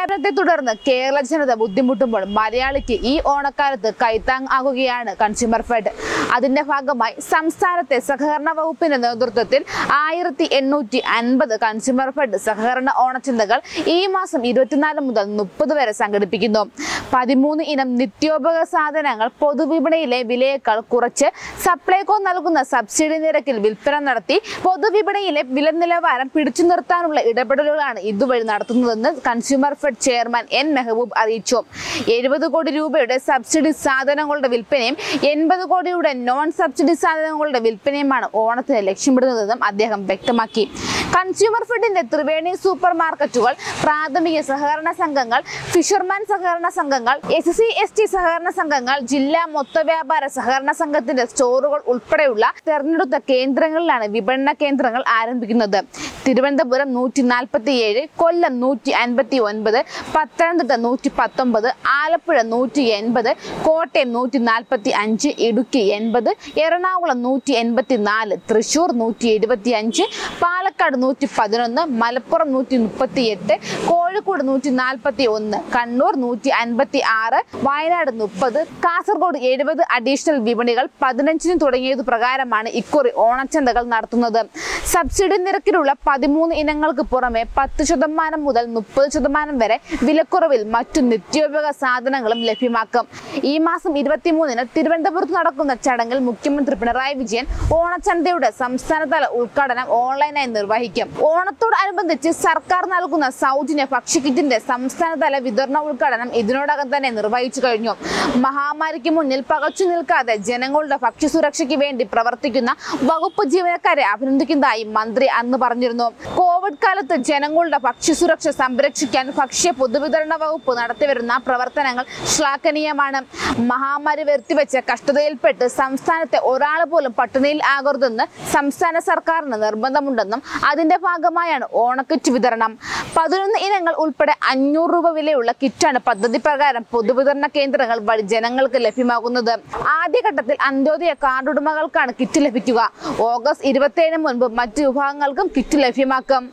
വ്യാപനത്തെ തുടർന്ന് കേരള ജനത ബുദ്ധിമുട്ടുമ്പോൾ മലയാളിക്ക് ഈ ഓണക്കാലത്ത് കൈത്താങ് ആകുകയാണ് കൺസ്യൂമർ ഫെഡ് അതിന്റെ ഭാഗമായി സംസ്ഥാനത്തെ സഹകരണ വകുപ്പിന്റെ നേതൃത്വത്തിൽ ആയിരത്തി എണ്ണൂറ്റി അൻപത് കൺസ്യൂമർ ഫെഡ് സഹകരണ ഓണച്ചന്തകൾ ഈ മാസം ഇരുപത്തിനാല് മുതൽ മുപ്പത് വരെ സംഘടിപ്പിക്കുന്നു പതിമൂന്ന് ഇനം നിത്യോപയോഗ സാധനങ്ങൾ പൊതുവിപണിയിലെ വിലയേക്കാൾ കുറച്ച് സപ്ലൈകോ നൽകുന്ന സബ്സിഡി നിരക്കിൽ വിൽപ്പന നടത്തി പൊതുവിപണിയിലെ വില നിലവാരം പിടിച്ചു നിർത്താനുള്ള ഇടപെടലുകളാണ് ഇതുവഴി നടത്തുന്നതെന്ന് consumer fed chairman N Mehboob അറിയിച്ചു എഴുപത് കോടി രൂപയുടെ സബ്സിഡി സാധനങ്ങളുടെ വിൽപ്പനയും എൺപത് കോടിയുടെ നോൺ സബ്സിഡി സാധനങ്ങളുടെ വിൽപ്പനയുമാണ് ഓണത്തിന് ലക്ഷ്യമിടുന്നതെന്നും അദ്ദേഹം വ്യക്തമാക്കി കൺസ്യൂമർ ഫെഡിന്റെ ത്രിവേണി സൂപ്പർ മാർക്കറ്റുകൾ പ്രാഥമിക സഹകരണ സംഘങ്ങൾ ഫിഷർമാൻ സഹകരണ സംഘങ്ങൾ എസ് സി എസ് ടി സഹകരണ സംഘങ്ങൾ ജില്ലാ മൊത്ത വ്യാപാര സഹകരണ സംഘത്തിന്റെ സ്റ്റോറുകൾ ഉൾപ്പെടെയുള്ള തെരഞ്ഞെടുത്ത കേന്ദ്രങ്ങളിലാണ് വിപണന കേന്ദ്രങ്ങൾ ആരംഭിക്കുന്നത് തിരുവനന്തപുരം നൂറ്റി നാൽപ്പത്തി ഏഴ് കൊല്ലം നൂറ്റി അൻപത്തി ഒൻപത് പത്തനംതിട്ട നൂറ്റി പത്തൊമ്പത് ആലപ്പുഴ നൂറ്റി എൺപത് കോട്ടയം നൂറ്റി നാൽപ്പത്തി അഞ്ച് ഇടുക്കി എൺപത് എറണാകുളം നൂറ്റി എൺപത്തി നാല് തൃശൂർ നൂറ്റി എഴുപത്തി അഞ്ച് പാലക്കാട് നൂറ്റി പതിനൊന്ന് മലപ്പുറം നൂറ്റി മുപ്പത്തി എട്ട് കോഴിക്കോട് നൂറ്റി നാൽപ്പത്തി ഒന്ന് കണ്ണൂർ നൂറ്റി അൻപത്തി ആറ് വയനാട് മുപ്പത് കാസർഗോഡ് എഴുപത് അഡീഷണൽ വിപണികൾ പതിനഞ്ചിന് തുടങ്ങിയത് പ്രകാരമാണ് ഇക്കുറി ഓണച്ചന്തകൾ നടത്തുന്നത് സബ്സിഡി നിരക്കിലുള്ള പതിമൂന്ന് ഇനങ്ങൾക്ക് പുറമെ പത്ത് ശതമാനം മുതൽ മുപ്പത് ശതമാനം വരെ വിലക്കുറവിൽ മറ്റു നിത്യോപയോഗ സാധനങ്ങളും ലഭ്യമാക്കും ഈ മാസം ഇരുപത്തിമൂന്നിന് തിരുവനന്തപുരത്ത് നടക്കുന്ന ചടങ്ങിൽ മുഖ്യമന്ത്രി പിണറായി വിജയൻ ഓണച്ചന്തയുടെ സംസ്ഥാനതല ഉദ്ഘാടനം ഓൺലൈനായി നിർവഹിക്കും ഓണത്തോടനുബന്ധിച്ച് സർക്കാർ നൽകുന്ന സൗജന്യ ഭക്ഷ്യക്കിറ്റിന്റെ സംസ്ഥാനതല വിതരണ ഉദ്ഘാടനം ഇതിനോടകം തന്നെ നിർവഹിച്ചു കഴിഞ്ഞു മഹാമാരിക്ക് മുന്നിൽ പകച്ചു നിൽക്കാതെ ജനങ്ങളുടെ ഭക്ഷ്യസുരക്ഷയ്ക്ക് വേണ്ടി പ്രവർത്തിക്കുന്ന വകുപ്പ് ജീവനക്കാരെ അഭിനന്ദിക്കുന്നതായി മന്ത്രി അന്ന് പറഞ്ഞിരുന്നു കോവിഡ് കാലത്ത് ജനങ്ങളുടെ ഭക്ഷ്യസുരക്ഷ സംരക്ഷിക്കാൻ ഭക്ഷ്യ പൊതുവിതരണ വകുപ്പ് നടത്തിവരുന്ന പ്രവർത്തനങ്ങൾ ശ്ലാഘനീയമാണ് മഹാമാരി വരുത്തിവെച്ച കഷ്ടതയിൽപ്പെട്ട് സംസ്ഥാനത്തെ ഒരാൾ പോലും പട്ടിണിയിൽ ആകരുതെന്ന് സംസ്ഥാന സർക്കാരിന് നിർബന്ധമുണ്ടെന്നും അതിന്റെ ഭാഗമായാണ് ഓണക്കിറ്റ് വിതരണം പതിനൊന്ന് ഇനങ്ങൾ ഉൾപ്പെടെ അഞ്ഞൂറ് രൂപ വിലയുള്ള കിറ്റാണ് പദ്ധതി പ്രകാരം പൊതുവിതരണ കേന്ദ്രങ്ങൾ വഴി ജനങ്ങൾക്ക് ലഭ്യമാകുന്നത് ആദ്യഘട്ടത്തിൽ അന്ത്യോദയ കാർഡ് ഉടമകൾക്കാണ് കിറ്റ് ലഭിക്കുക ഓഗസ്റ്റ് ഇരുപത്തിയേഴിന് മുൻപ് മറ്റു വിഭാഗങ്ങൾക്കും കിറ്റ് ലഭ്യമാക്കും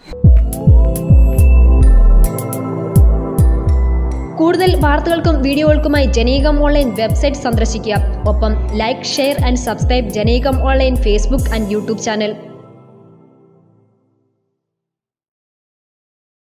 കൂടുതൽ വാർത്തകൾക്കും വീഡിയോകൾക്കുമായി ജനീകം ഓൺലൈൻ വെബ്സൈറ്റ് സന്ദർശിക്കുക ഒപ്പം like share and subscribe Janeekam online Facebook and YouTube channel